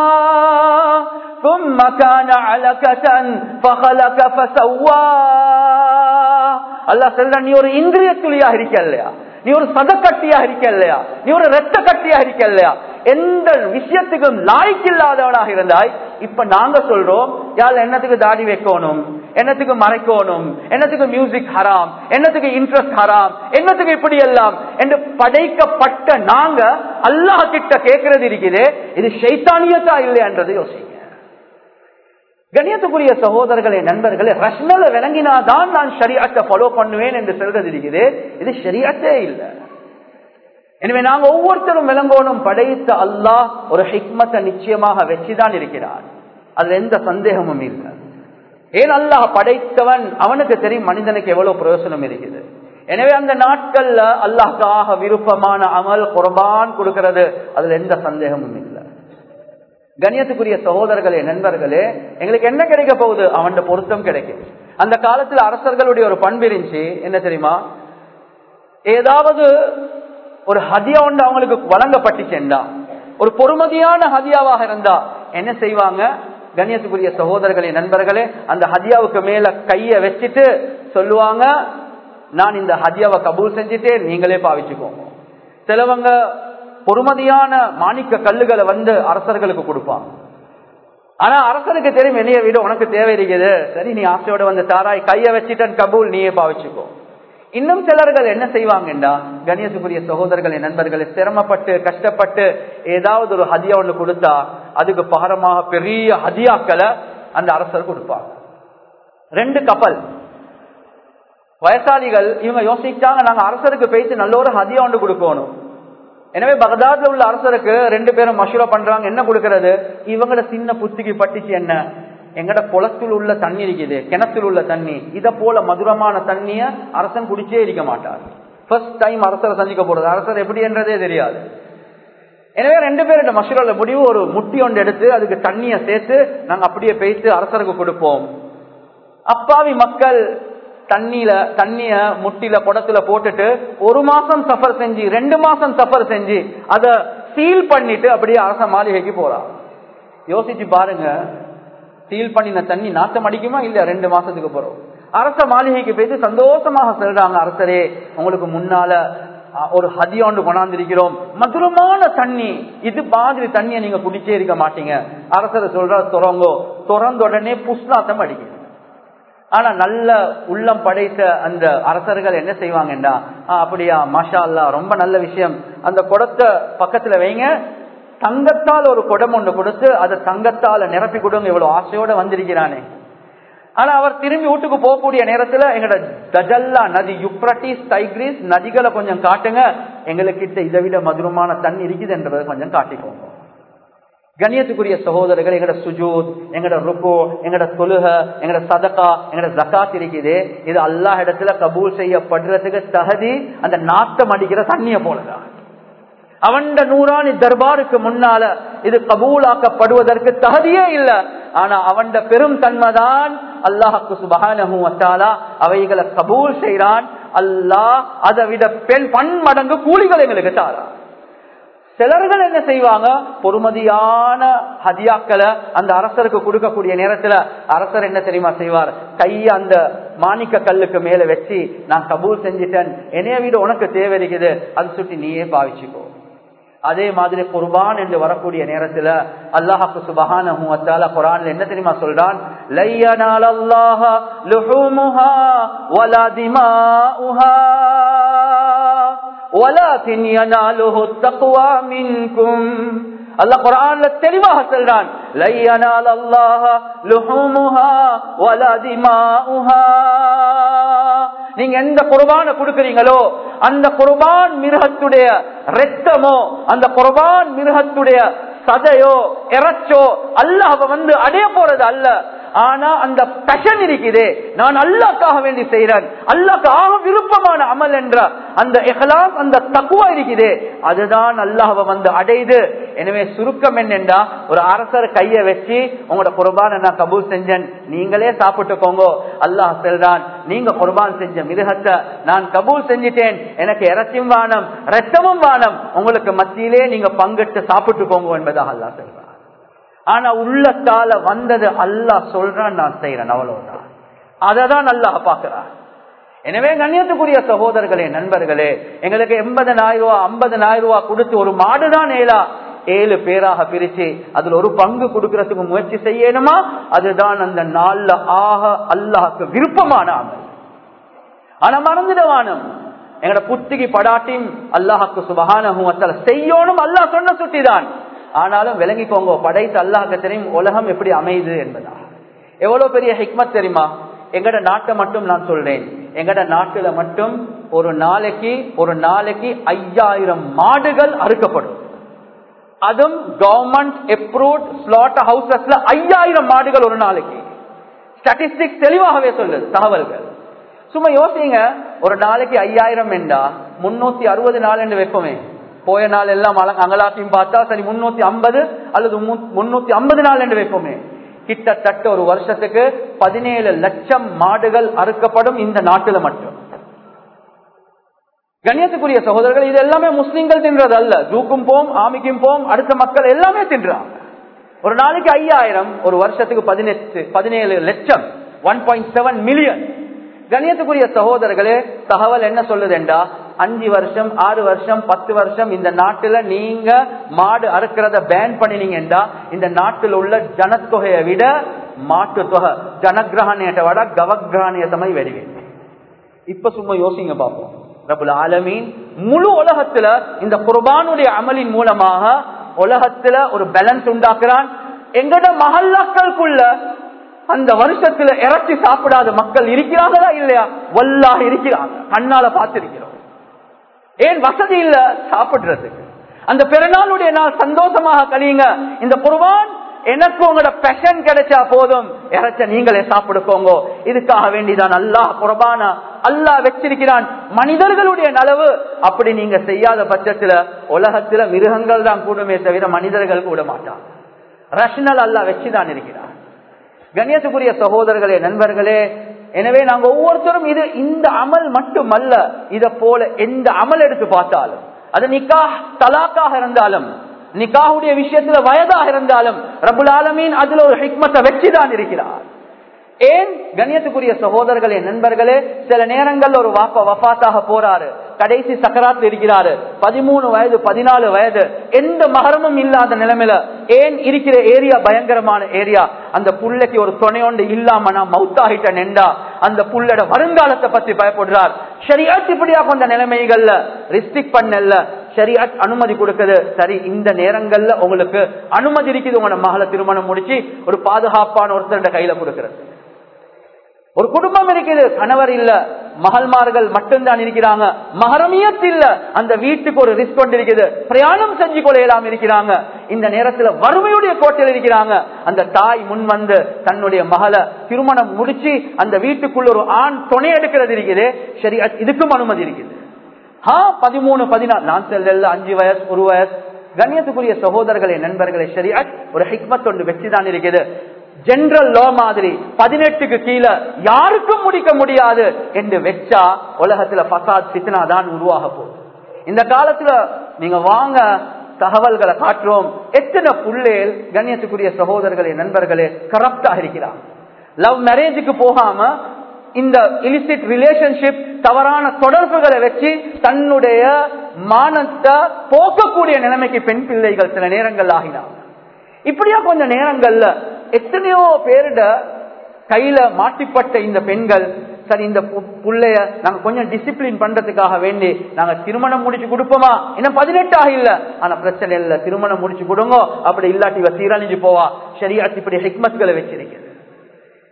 ثم كان علقة فخلق فسوى அல்லாஹ் சொல்ற நீ ஒரு இந்திரிய துளியா இருக்க இல்லையா நீ ஒரு சதக்கட்டியா இருக்க இல்லையா நீ ஒரு ரத்த கட்டியா இருக்க இல்லையா எந்த விஷயத்துக்கும் லாய்க்கில்லாதவனாக இருந்தாய் இப்ப நாங்க சொல்றோம் யாழ் என்னத்துக்கு தாடி வைக்கணும் என்னத்துக்கு மறைக்கணும் என்னத்துக்கு மியூசிக் ஹராம் என்னத்துக்கு இன்ட்ரெஸ்ட் ஹராம் என்னத்துக்கு இப்படி எல்லாம் என்று படைக்கப்பட்ட நாங்க அல்லாஹ் கிட்ட கேட்கறது இருக்குது இது ஷைத்தானியத்தா இல்லையன்றது யோசிங்க கணியத்துக்குரிய சகோதரர்களே நண்பர்களே ரஷ்னல விளங்கினாதான் நான் ஷரியத்தை ஃபாலோ பண்ணுவேன் என்று சொல்றது இருக்குது இது ஷரியத்தே இல்லை எனவே நாங்க ஒவ்வொருத்தரும் விளங்கோனும் படைத்த அல்லாஹ் ஒரு ஹிக்மத்தை நிச்சயமாக வச்சுதான் இருக்கிறார் அதுல எந்த சந்தேகமும் இல்லை ஏன் அல்லாஹ் படைத்தவன் அவனுக்கு தெரியும் மனிதனுக்கு எவ்வளவு பிரயோசனம் இருக்குது எனவே அந்த நாட்கள்ல அல்லாஹாக விருப்பமான அமல் குர்பான் கொடுக்கிறது அதுல எந்த சந்தேகமும் இல்லை கணியத்துக்குரிய சகோதரர்களே நண்பர்களே எங்களுக்கு என்ன கிடைக்க போகுது அவன் பொருத்தம் கிடைக்கும் அந்த காலத்துல அரசர்களுடைய ஒரு பண்பு இருந்துச்சு என்ன தெரியுமா ஏதாவது ஒரு ஹதியா ஒன்று அவங்களுக்கு வழங்கப்பட்டுச்சேண்டா ஒரு பொறுமதியான ஹதியாவாக இருந்தா என்ன செய்வாங்க கண்ணியத்துக்குரிய சகோதரர்களே நண்பர்களே அந்த ஹதியாவுக்கு மேல கைய வச்சுட்டு சொல்லுவாங்க நான் இந்த ஹதியாவை கபூல் செஞ்சுட்டேன் நீங்களே பாவிச்சுக்கோங்க சிலவங்க பொறுமதியான மாணிக்க கல்லுகளை வந்து அரசர்களுக்கு கொடுப்பாங்க ஆனா அரசனுக்கு தெரியும் என்னைய விட உனக்கு தேவை இருக்குது சரி நீ ஆசையோட வந்து தாராய் கைய வச்சுட்டன் கபூல் நீயே பாவிச்சுக்கோ இன்னும் சிலர்கள் என்ன செய்வாங்கண்டா கணேசுக்குரிய சகோதரர்களை நண்பர்களை சிரமப்பட்டு கஷ்டப்பட்டு ஏதாவது ஒரு ஹதியா ஒண்ணு கொடுத்தா அதுக்கு பகரமாக பெரிய ஹதியாக்களை அந்த அரசர் கொடுப்பாங்க ரெண்டு கப்பல் வயசாளிகள் இவங்க யோசிச்சாங்க நாங்க அரசருக்கு பேசி நல்ல ஒரு ஹதியா ஒன்று கொடுக்கணும் எனவே பகதாத்ல உள்ள அரசருக்கு ரெண்டு பேரும் மஷூரா பண்றாங்க என்ன கொடுக்கறது இவங்களோட சின்ன புத்திக்கு பட்டுச்சு என்ன எங்கட குளத்தில் உள்ள தண்ணி இருக்குது கிணத்தில் உள்ள தண்ணி இத போல மதுரமான தண்ணிய அரசன் குடிச்சே இருக்க மாட்டார் ஃபர்ஸ்ட் டைம் அரசரை சந்திக்க போறது அரசர் எப்படி என்றதே தெரியாது எனவே ரெண்டு பேரோட மஷூரால முடிவு ஒரு முட்டி ஒன்று எடுத்து அதுக்கு தண்ணிய சேர்த்து நாங்க அப்படியே பேசி அரசருக்கு கொடுப்போம் அப்பாவி மக்கள் தண்ணியில தண்ணிய முட்டில குடத்துல போட்டுட்டு ஒரு மாசம் சஃபர் செஞ்சு ரெண்டு மாசம் சஃபர் செஞ்சு அத சீல் பண்ணிட்டு அப்படியே அரச மாளிகைக்கு போறான் யோசிச்சு பாருங்க சீல் பண்ணின தண்ணி நாத்தம் அடிக்குமா இல்ல ரெண்டு மாசத்துக்கு போறோம் அரச மாளிகைக்கு போயிட்டு சந்தோஷமாக சொல்றாங்க அரசரே உங்களுக்கு முன்னால ஒரு ஹதியாண்டு கொண்டாந்திருக்கிறோம் மதுரமான தண்ணி இது மாதிரி தண்ணியை நீங்க குடிச்சே இருக்க மாட்டீங்க அரசர் சொல்ற துறங்கோ துறந்த உடனே புஷ்நாத்தம் அடிக்குது ஆனா நல்ல உள்ளம் படைத்த அந்த அரசர்கள் என்ன செய்வாங்கடா அப்படியா மாஷா அல்லா ரொம்ப நல்ல விஷயம் அந்த குடத்தை பக்கத்துல வைங்க தங்கத்தால் ஒரு குடம் ஒன்று கொடுத்து அதை தங்கத்தால நிரப்பி கொடுங்க இவ்வளவு ஆசையோட வந்திருக்கிறானே ஆனா அவர் திரும்பி வீட்டுக்கு போகக்கூடிய நேரத்துல எங்களோட கஜல்லா நதி யுப்ரட்டிஸ் டைக்ரிஸ் நதிகளை கொஞ்சம் காட்டுங்க எங்களுக்கு இதை விட மதுரமான தண்ணி இருக்குது என்றதை கொஞ்சம் காட்டிக்கோங்க கண்ணியத்துக்குரிய சகோதரர்கள் எங்கட சுஜூத் எங்கட ருக்கோ எங்கட தொழுக எங்கட சதக்கா எங்கட ஜக்காத் இருக்குது இது அல்லாஹ் இடத்துல கபூல் செய்யப்படுறதுக்கு தகுதி அந்த நாட்டம் அடிக்கிற தண்ணிய போலதான் அவன் நூறாணி தர்பாருக்கு முன்னால இது கபூலாக்கப்படுவதற்கு தகுதியே இல்ல ஆனா அவன் பெரும் தன்மைதான் அல்லாஹுக்கு சுபகான அவைகளை கபூல் செய்யறான் அல்லாஹ் அதை விட பெண் பன்மடங்கு கூலிகள் எங்களுக்கு தாரான் சிலர்கள் என்ன செய்வாங்க பொறுமதியான ஹதியாக்களை அந்த அரசருக்கு கொடுக்கக்கூடிய நேரத்துல அரசர் என்ன தெரியுமா செய்வார் கைய அந்த மாணிக்க கல்லுக்கு மேல வச்சு நான் கபூல் செஞ்சிட்டேன் என்னைய வீடு உனக்கு தேவை இருக்குது அது சுட்டி நீயே பாவிச்சுக்கோ அதே மாதிரி குர்பான் என்று வரக்கூடிய நேரத்துல அல்லாஹாக்கு சுபஹான குரான்ல என்ன தெரியுமா சொல்றான் லையனால் அல்லாஹ லுஹுமுஹா வலா திமாஉஹா ولكن يناله التقوى منكم அல்லாஹ் குரான்ல தெளிவாக சொல்றான் லையனால் அல்லாஹ லுஹுமுஹா வலா திமாஉஹா நீங்க எந்த குர்பான கொடுக்கறீங்களோ அந்த குர்பான் மிருகத்துடைய ரத்தமோ அந்த குர்பான் மிருகத்துடைய சதையோ இறைச்சோ அல்லாஹ் வந்து அடைய போறது அல்ல ஆனா அந்த பஷன் இருக்குதே நான் அல்லாக்காக வேண்டி செய்யறேன் அல்லாக்கு ஆக விருப்பமான அமல் என்ற அந்த இஹ்லாஸ் அந்த தக்குவா இருக்குதே அதுதான் அல்லாஹ் வந்து அடையுது எனவே சுருக்கம் என்னென்றா ஒரு அரசர் கைய வச்சு உங்களோட குர்பான நான் கபூல் செஞ்சேன் நீங்களே சாப்பிட்டுக்கோங்க அல்லாஹ் செல்றான் நீங்க குர்பான் செஞ்ச மிருகத்தை நான் கபூல் செஞ்சிட்டேன் எனக்கு இறச்சியும் வானம் ரத்தமும் வானம் உங்களுக்கு மத்தியிலே நீங்க பங்கிட்டு சாப்பிட்டுக்கோங்க என்பதாக அல்லாஹ் சொல்றான் ஆனா உள்ளத்தால வந்தது அல்லாஹ் சொல்றான் நான் செய்யறேன் அவ்வளவுதான் அததான் அல்லாஹ் பாக்குறான் எனவே கண்ணியத்துக்குரிய சகோதரர்களே நண்பர்களே எங்களுக்கு எண்பதனாயிரம் ரூபாய் ஐம்பதனாயிரம் ரூபாய் கொடுத்து ஒரு மாடுதான் ஏலா ஏழு பேராக பிரிச்சு அதுல ஒரு பங்கு கொடுக்கறதுக்கு முயற்சி செய்யணுமா அதுதான் அந்த நாள்ல ஆக அல்லாஹ்க்கு விருப்பமான அமல் ஆனா மறந்துடவானம் எங்கட புத்திக்கு படாட்டியும் அல்லாஹுக்கு சுபகான செய்யணும் அல்லாஹ் சொன்ன சுட்டிதான் ஆனாலும் விளங்கிக்கோங்க படைத்து அல்லாஹுக்கு தெரியும் உலகம் எப்படி அமையுது என்பதா எவ்வளவு பெரிய ஹிக்மத் தெரியுமா எங்கட நாட்டை மட்டும் நான் சொல்றேன் எங்கட நாட்டுல மட்டும் ஒரு நாளைக்கு ஒரு நாளைக்கு ஐயாயிரம் மாடுகள் அறுக்கப்படும் அதுவும் கவர்மெண்ட் அப்ரூவ்ட் ஸ்லாட் ஹவுசஸ்ல ஐயாயிரம் மாடுகள் ஒரு நாளைக்கு ஸ்டாட்டிஸ்டிக்ஸ் தெளிவாகவே சொல்லுது தகவல்கள் சும்மா யோசிங்க ஒரு நாளைக்கு ஐயாயிரம் என்றா முன்னூத்தி அறுபது நாள் என்று வைப்போமே போய நாள் எல்லாம் அங்கலாத்தையும் பார்த்தா சரி முன்னூத்தி ஐம்பது அல்லது முன்னூத்தி ஐம்பது நாள் என்று வைப்போமே கிட்டத்தட்ட ஒரு வருஷத்துக்கு பதினேழு லட்சம் மாடுகள் அறுக்கப்படும் இந்த நாட்டுல மட்டும் கண்ணியத்துக்குரிய சகோதரர்கள் இது எல்லாமே முஸ்லிம்கள் தின்றது அல்ல ஜூக்கும் போம் ஆமிக்கும் போம் அடுத்த மக்கள் எல்லாமே தின்றாங்க ஒரு நாளைக்கு ஐயாயிரம் ஒரு வருஷத்துக்கு பதினெட்டு பதினேழு லட்சம் ஒன் பாயிண்ட் செவன் மில்லியன் கணியத்துக்குரிய சகோதரர்களே தகவல் என்ன சொல்லுதுண்டா அஞ்சு வருஷம் ஆறு வருஷம் பத்து வருஷம் இந்த நாட்டுல நீங்க மாடு அறுக்கிறத பேன் பண்ணினீங்கடா இந்த நாட்டில் உள்ள ஜனத்தொகையை விட மாட்டு தொகை ஜனகிரகணியத்தை விட கவகிரகணியத்தமை வெடிவேன் இப்ப சும்மா யோசிங்க பார்ப்போம் ரபுல் ஆலமீன் முழு உலகத்துல இந்த குர்பானுடைய அமலின் மூலமாக உலகத்துல ஒரு பேலன்ஸ் உண்டாக்குறான் எங்கட மஹல்லாக்களுக்குள்ள அந்த வருஷத்துல இறச்சி சாப்பிடாத மக்கள் இருக்கிறாங்களா இல்லையா வல்லாக இருக்கிறாங்க கண்ணால பார்த்திருக்கிறோம் ஏன் வசதி இல்ல சாப்பிடுறதுக்கு அந்த பெருநாளுடைய நாள் சந்தோஷமாக கழியுங்க இந்த குர்பான் எனக்கு உங்களோட பெஷன் கிடைச்சா போதும் இறைச்ச நீங்களே சாப்பிடுக்கோங்க இதுக்காக வேண்டிதான் அல்லாஹ் குர்பானா அல்லாஹ் வச்சிருக்கிறான் மனிதர்களுடைய நலவு அப்படி நீங்க செய்யாத பட்சத்துல உலகத்துல மிருகங்கள் தான் கூடுமே தவிர மனிதர்கள் கூட மாட்டாங்க ரஷ்னல் அல்லாஹ் வச்சுதான் இருக்கிறான் கண்ணியத்துக்குரிய சகோதரர்களே நண்பர்களே எனவே நாங்க ஒவ்வொருத்தரும் இது இந்த அமல் மட்டுமல்ல இத போல எந்த அமல் எடுத்து பார்த்தாலும் அது நிக்கா தலாக்காக இருந்தாலும் நிக்காவுடைய விஷயத்துல வயதாக இருந்தாலும் ரபுல் ஆலமீன் அதுல ஒரு ஹிக்மத்தை வச்சுதான் இருக்கிறார் ஏன் கண்ணியத்துக்குரிய சகோதரர்களே நண்பர்களே சில நேரங்கள் ஒரு வாப்பா வஃபாத்தாக போறாரு கடைசி சக்கராத்தில் இருக்கிறாரு பதிமூணு வயது பதினாலு வயது எந்த மகரமும் இல்லாத நிலைமையில ஏன் இருக்கிற ஏரியா பயங்கரமான ஏரியா அந்த புள்ளைக்கு ஒரு துணையொண்டு இல்லாம நான் மவுத்தாகிட்ட நின்றா அந்த புள்ளோட வருங்காலத்தை பத்தி பயப்படுறார் சரியாச்சு இப்படியா கொண்ட நிலைமைகள்ல ரிஸ்ட்ரிக் பண்ணல சரியாட் அனுமதி கொடுக்குது சரி இந்த நேரங்கள்ல உங்களுக்கு அனுமதி இருக்குது உங்களோட மகளை திருமணம் முடிச்சு ஒரு பாதுகாப்பான ஒருத்தர் கையில கொடுக்கறது ஒரு குடும்பம் இருக்குது கணவர் இல்ல மகள்மார்கள் மட்டும்தான் இருக்கிறாங்க மகரமியத் இல்ல அந்த வீட்டுக்கு ஒரு ரிஸ்க் கொண்டு இருக்குது பிரயாணம் செஞ்சு கொள்ளையலாம் இருக்கிறாங்க இந்த நேரத்துல வறுமையுடைய கோட்டையில் இருக்கிறாங்க அந்த தாய் முன் வந்து தன்னுடைய மகளை திருமணம் முடிச்சு அந்த வீட்டுக்குள்ள ஒரு ஆண் துணை எடுக்கிறது இருக்குது சரி இதுக்கும் அனுமதி இருக்குது ஆ பதிமூணு பதினாலு நான் செல்ல அஞ்சு வயசு ஒரு வயசு கண்ணியத்துக்குரிய சகோதரர்களே நண்பர்களே சரியா ஒரு ஹிக்மத் ஒன்று வெற்றிதான் இருக்குது ஜெனரல் லோ மாதிரி பதினெட்டுக்கு கீழே யாருக்கும் முடிக்க முடியாது என்று வச்சா உலகத்துல பசாத் சித்தனா தான் உருவாக போகுது இந்த காலத்துல நீங்க வாங்க தகவல்களை காட்டுறோம் எத்தனை புள்ளேல் கண்ணியத்துக்குரிய சகோதரர்களே நண்பர்களே கரப்டாக இருக்கிறாங்க லவ் மேரேஜுக்கு போகாம இந்த இலிசிட் ரிலேஷன்ஷிப் தவறான தொடர்புகளை வச்சு தன்னுடைய மானத்தை போக்கக்கூடிய நிலைமைக்கு பெண் பிள்ளைகள் சில நேரங்கள் ஆகினாங்க இப்படியா கொஞ்ச நேரங்கள்ல எத்தனையோ பேருட கையில மாட்டிப்பட்ட இந்த பெண்கள் சரி இந்த புள்ளைய நாங்க கொஞ்சம் டிசிப்ளின் பண்றதுக்காக வேண்டி நாங்க திருமணம் முடிச்சு கொடுப்போமா இன்னும் பதினெட்டாக இல்ல ஆனா பிரச்சனை இல்ல திருமணம் முடிச்சு கொடுங்க அப்படி இல்லாட்டி இவ சீரழிஞ்சு போவா சரியா இப்படி ஹிக்மத்களை வச்சிருக்கிறது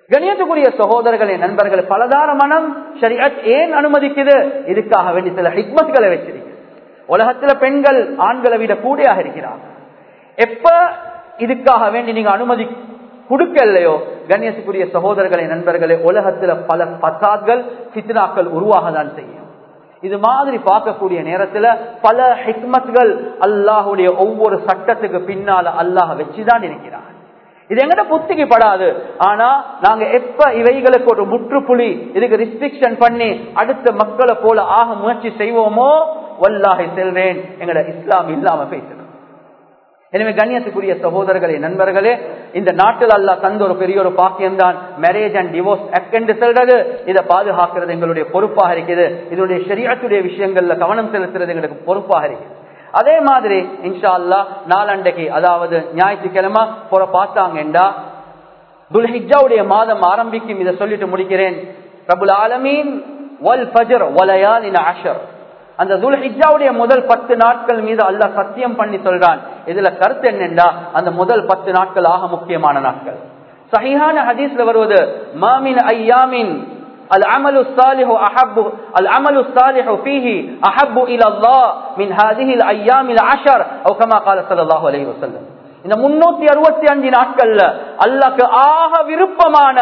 கணியத்துக்குரிய சகோதரர்களே நண்பர்கள் பலதார மனம் ஷரியத் ஏன் அனுமதிக்குது இதுக்காக வேண்டி சில ஹிக்மத்களை வச்சிருக்கு உலகத்துல பெண்கள் ஆண்களை விட கூடையாக இருக்கிறாங்க எப்ப இதுக்காக வேண்டி நீங்க அனுமதி கொடுக்கலையோ கண்ணியத்துக்குரிய சகோதரர்களே நண்பர்களே உலகத்துல பல பசாத்கள் சித்னாக்கள் உருவாக தான் செய்யும் இது மாதிரி பார்க்கக்கூடிய நேரத்துல பல ஹிக்மத்கள் அல்லாஹுடைய ஒவ்வொரு சட்டத்துக்கு பின்னால அல்லாஹ் வச்சுதான் இருக்கிறார் இது எங்கட புத்திக்கு படாது ஆனா நாங்க எப்ப இவைகளுக்கு ஒரு முற்றுப்புள்ளி இதுக்கு ரிஸ்ட்ரிக்ஷன் பண்ணி அடுத்த மக்களை போல ஆக முயற்சி செய்வோமோ வல்லாஹை செல்வேன் எங்கட இஸ்லாம் இல்லாம பேசணும் எனவே கண்ணியத்துக்குரிய சகோதரர்களே நண்பர்களே இந்த நாட்டில் அல்லா தந்த ஒரு பெரிய ஒரு பாக்கியம் தான் மேரேஜ் அண்ட் டிவோர்ஸ் ஆக்ட் என்று சொல்றது இதை பாதுகாக்கிறது எங்களுடைய பொறுப்பாக இருக்குது இதனுடைய ஷரியத்துடைய விஷயங்கள்ல கவனம் செலுத்துறது எங்களுக்கு பொறுப்பாக இருக்குது அதே மாதிரி இன்ஷா அல்லா நாலண்டைக்கு அதாவது ஞாயிற்றுக்கிழமை போற பார்த்தாங்கண்டா துல்ஹிஜாவுடைய மாதம் ஆரம்பிக்கும் இதை சொல்லிட்டு முடிக்கிறேன் பிரபுல் ஆலமீன் வல் ஃபஜர் வலயாலின் அஷர் அந்த துல்ஹிஜாவுடைய முதல் பத்து நாட்கள் மீது அல்லாஹ் சத்தியம் பண்ணி சொல்றான் இதுல கருத்து என்னென்றா அந்த முதல் பத்து நாட்கள் ஆக முக்கியமான நாட்கள் சஹிஹான ஹதீஸ்ல வருவது மாமின் ஐயாமின் العمل الصالح أحب العمل الصالح فيه أحب إلى الله من هذه الأيام العشر أو كما قال صلى الله عليه وسلم இந்த முன்னூத்தி அறுபத்தி அஞ்சு நாட்கள்ல அல்லாக்கு ஆக விருப்பமான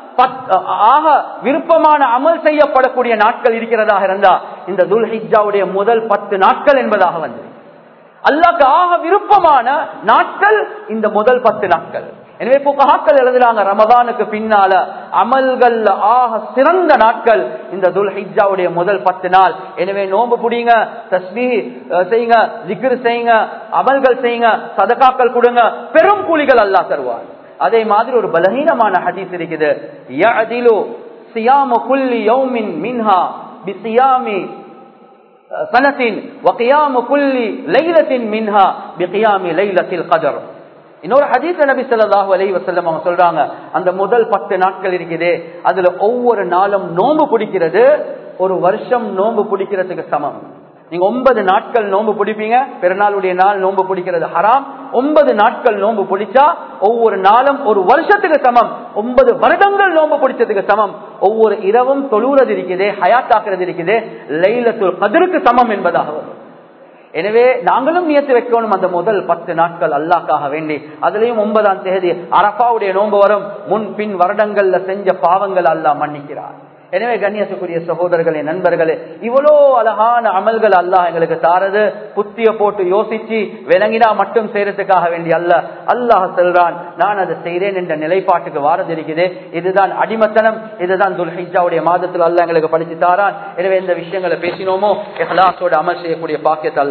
ஆக விருப்பமான அமல் செய்யப்படக்கூடிய நாட்கள் இருக்கிறதாக இருந்தா இந்த துல்ஹிஜாவுடைய முதல் பத்து நாட்கள் என்பதாக வந்து அல்லாக்கு ஆக விருப்பமான நாட்கள் இந்த முதல் பத்து நாட்கள் எனவே புகாக்கள் எழுதுறாங்க ரமதானுக்கு பின்னால அமல்கள் ஆக சிறந்த நாட்கள் இந்த துல் ஹிஜாவுடைய முதல் பத்து நாள் எனவே நோம்பு புடிங்க தஸ்மி செய்யுங்க ஜிக்ரு செய்யுங்க அமல்கள் செய்யுங்க சதகாக்கள் கொடுங்க பெரும் கூலிகள் அல்லா தருவார் அதே மாதிரி ஒரு பலகீனமான ஹதீஸ் இருக்குது யஅதிலு சியாமு குல்லி யௌமின் மின்ஹா பிசியாமி சனத்தின் வகியாமு குல்லி லைலத்தின் மின்ஹா பிகியாமி லைலத்தில் கதர் இன்னொரு ஹதீஸ் நபி சொல்லாஹு அலை வசல்லம் அவங்க சொல்றாங்க அந்த முதல் பத்து நாட்கள் இருக்குது அதுல ஒவ்வொரு நாளும் நோன்பு பிடிக்கிறது ஒரு வருஷம் நோன்பு பிடிக்கிறதுக்கு சமம் நீங்க ஒன்பது நாட்கள் நோன்பு பிடிப்பீங்க பெருநாளுடைய நாள் நோன்பு பிடிக்கிறது ஹராம் ஒன்பது நாட்கள் நோன்பு பிடிச்சா ஒவ்வொரு நாளும் ஒரு வருஷத்துக்கு சமம் ஒன்பது வருடங்கள் நோன்பு பிடிச்சதுக்கு சமம் ஒவ்வொரு இரவும் தொழுறது இருக்குதே ஹயாத்தாக்குறது இருக்குதே லைலத்துல் கதிருக்கு சமம் என்பதாக வரும் எனவே நாங்களும் நியத்து வைக்கணும் அந்த முதல் பத்து நாட்கள் அல்லாக்காக வேண்டி அதுலயும் ஒன்பதாம் தேதி அரபாவுடைய நோன்பு வரும் முன் பின் வருடங்கள்ல செஞ்ச பாவங்கள் அல்லாஹ் மன்னிக்கிறார் எனவே கண்ணியத்துக்குரிய சகோதரர்களே நண்பர்களே இவ்வளோ அழகான அமல்கள் அல்லாஹ் எங்களுக்கு தாரது புத்திய போட்டு யோசிச்சு விளங்கினா மட்டும் செய்யறதுக்காக வேண்டிய அல்ல அல்லாஹ் செல்றான் நான் அதை செய்கிறேன் என்ற நிலைப்பாட்டுக்கு வாரது இருக்குது இதுதான் அடிமத்தனம் இதுதான் துல்ஹிஜாவுடைய மாதத்தில் அல்ல எங்களுக்கு படிச்சு தாரான் எனவே இந்த விஷயங்களை பேசினோமோ எஹ்லாசோட அமல் செய்யக்கூடிய பாக்கியத்தை